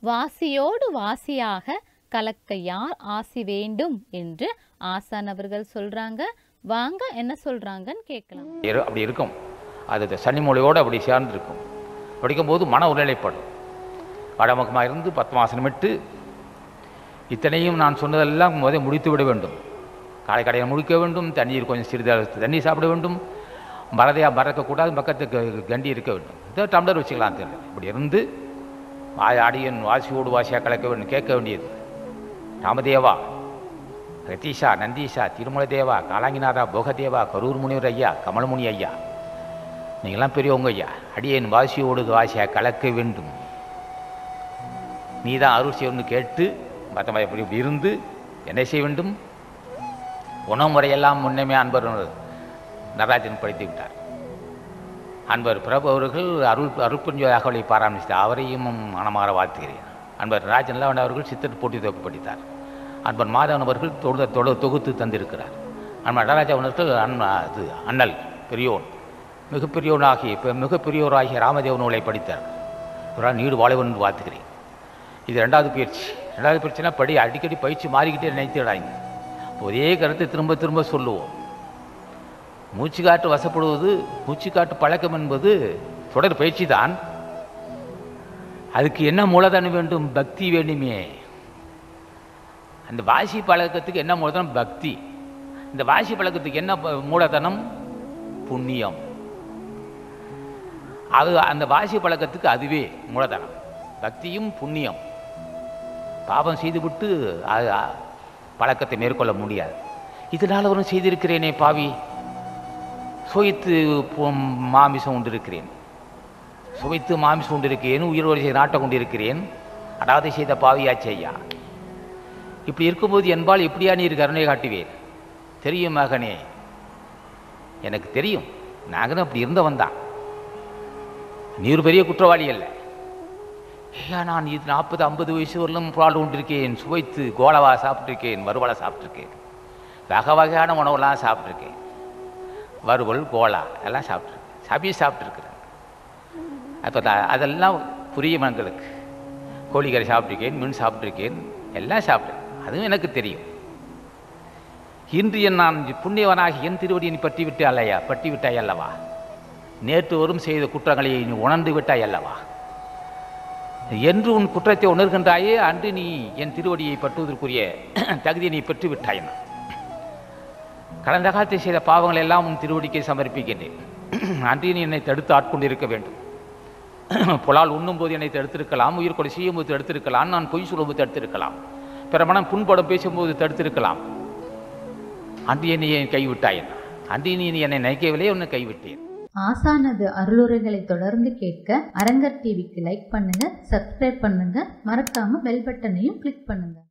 வாசியோடு வாசியாக கலக்க யார் ஆசி வேண்டும் என்று ஆசான் அவர்கள் சொல்றாங்க வாங்க என்ன சொல்றாங்கன்னு கேட்கலாம் இரு- அப்படி இருக்கும் அது இந்த சனி மூலையோடு அப்படி சேர்ந்துருக்கும் படிக்கும்போது மன உருளைப்படும் வடமுகமாக இருந்து பத்மாசனம் விட்டு இத்தனையும் நான் சொன்னதெல்லாம் முதல் முடித்து விட வேண்டும் காலை கடையை முடிக்க வேண்டும் தண்ணீர் கொஞ்சம் சிறிது தண்ணி சாப்பிட வேண்டும் மறதையாக மறக்கக்கூடாது பக்கத்துக்கு கண்டி இருக்க வேண்டும் இதோ டம்ளர் வச்சுக்கலாம் தெரியல இப்படி இருந்து வாய் அடியன் வாசியோடு வாசியாக கலக்க வேண்டும் கேட்க வேண்டியது ராமதேவா ரத்தீஷா நந்தீஷா திருமலை தேவா காலாங்கிநாதா போகதேவா கரூர் முனிவர் ஐயா கமலமுனி ஐயா நீங்களாம் பெரியவங்க ஐயா அடியேன் வாசியோடு வாசியாக கலக்க வேண்டும் நீ தான் அருள் செய்யணும்னு கேட்டு மற்ற இப்படி இப்படி இருந்து என்ன செய்ய வேண்டும் உணவு முறையெல்லாம் முன்னமே அன்பர் நடராஜன் படித்து விட்டார் அன்பர் பிரபு அவர்கள் அருள் அருட்புரிஞ்ச அகவலை பாராமரித்தார் அவரையும் மனமாற வாழ்த்துகிறேன் அன்பர் ராஜன் லவன் அவர்கள் சித்தர் போட்டி தொகுப்பு படித்தார் அன்பர் மாதவன் அவர்கள் தொடு தொடு தொகுத்து தந்திருக்கிறார் அன்பர் நடராஜா அவர்கள் அன் அது அண்ணல் பெரியோன் மிகப்பெரியோனாகி இப்போ மிகப்பெரியோராகிய ராமதேவ நூலை படித்தார் இவரால் நீடு வாழவன் என்று வாழ்த்துகிறேன் இது ரெண்டாவது பயிற்சி ரெண்டாவது பயிற்சினா படி அடிக்கடி பயிற்சி மாறிக்கிட்டே நினைத்துடாங்க ஒரே கருத்தை திரும்ப திரும்ப சொல்லுவோம் மூச்சு காட்டு வசப்படுவது மூச்சு காட்டு பழக்கம் என்பது தொடர் பயிற்சி தான் அதுக்கு என்ன மூலதனம் வேண்டும் பக்தி வேண்டுமே அந்த வாசி பழக்கத்துக்கு என்ன மூலதனம் பக்தி இந்த வாசி பழக்கத்துக்கு என்ன ப- மூலதனம் புண்ணியம் அது அந்த வாசி பழக்கத்துக்கு அதுவே மூலதனம் பக்தியும் புண்ணியம் பாவம் செய்துவிட்டு அது அ- பழக்கத்தை மேற்கொள்ள முடியாது இதனால் ஒன்றும் செய்திருக்கிறேனே பாவி சுவைத்து பு- மாமிசம் உண்டிருக்கிறேன் சுவைத்து மாமிசம் உண்டிருக்கிறேன் உயிர் வரிசை நாட்ட கொண்டிருக்கிறேன் அடாதை செய்த பாவியாச்சு ஐயா இப்படி இருக்கும்போது என்பால் எப்படியா நீர் கருணை காட்டுவேன் தெரியும் மகனே எனக்கு தெரியும் நாங்களும் அப்படி இருந்தவன் தான் நீ ஒரு பெரிய குற்றவாளி அல்ல ஐயா நான் இது நாற்பது ஐம்பது வயசு வரலும் பால் கொண்டிருக்கேன் சுவைத்து கோலவா சாப்பிட்ருக்கேன் வறுவலை சாப்பிட்ருக்கேன் வகை வகையான உணவெல்லாம் சாப்பிட்ருக்கேன் வறுவல் கோலா எல்லாம் சாப்பிட்ருக்கேன் சபி சாப்பிட்ருக்குறேன் அப்போ அதெல்லாம் புரியும் எங்களுக்கு கோழிக்கறி சாப்பிட்ருக்கேன் மீன் சாப்பிட்ருக்கேன் எல்லாம் சாப்பிட்டேன் அதுவும் எனக்கு தெரியும் இன்று என் நான் புண்ணியவனாகி என் திருவடியை நீ பற்றி விட்டு அல்லையா பற்றி விட்டாய் அல்லவா நேற்று வரும் செய்த குற்றங்களை நீ உணர்ந்து விட்டாய் அல்லவா என்று உன் குற்றத்தை உணர்கின்றாயே அன்று நீ என் திருவடியை பற்றுவதற்குரிய தகுதியை நீ பெற்று விட்டாய் கடந்த காலத்தில் செய்த பாவங்களை எல்லாம் உன் திருவடிக்கை சமர்ப்பிக்கின்றேன் அன்று நீ என்னை தடுத்து ஆட்கொண்டிருக்க வேண்டும் புலால் உண்ணும்போது என்னை தடுத்திருக்கலாம் உயிர் கொலை செய்யும்போது தடுத்திருக்கலாம் நான் பொய் சொல்லும்போது தடுத்திருக்கலாம் பிற மனம் புண்படம் பேசும்போது தடுத்திருக்கலாம் அன்று என்னை ஏன் கைவிட்டாயன் அன்று நீ என்னை நினைக்கவில்லை உன்னை கைவிட்டேன் ஆசானது அருளுரைகளை தொடர்ந்து கேட்க அரங்கர் டிவிக்கு லைக் பண்ணுங்க சப்ஸ்கிரைப் பண்ணுங்க மறக்காம பெல் பட்டனையும் கிளிக் பண்ணுங்க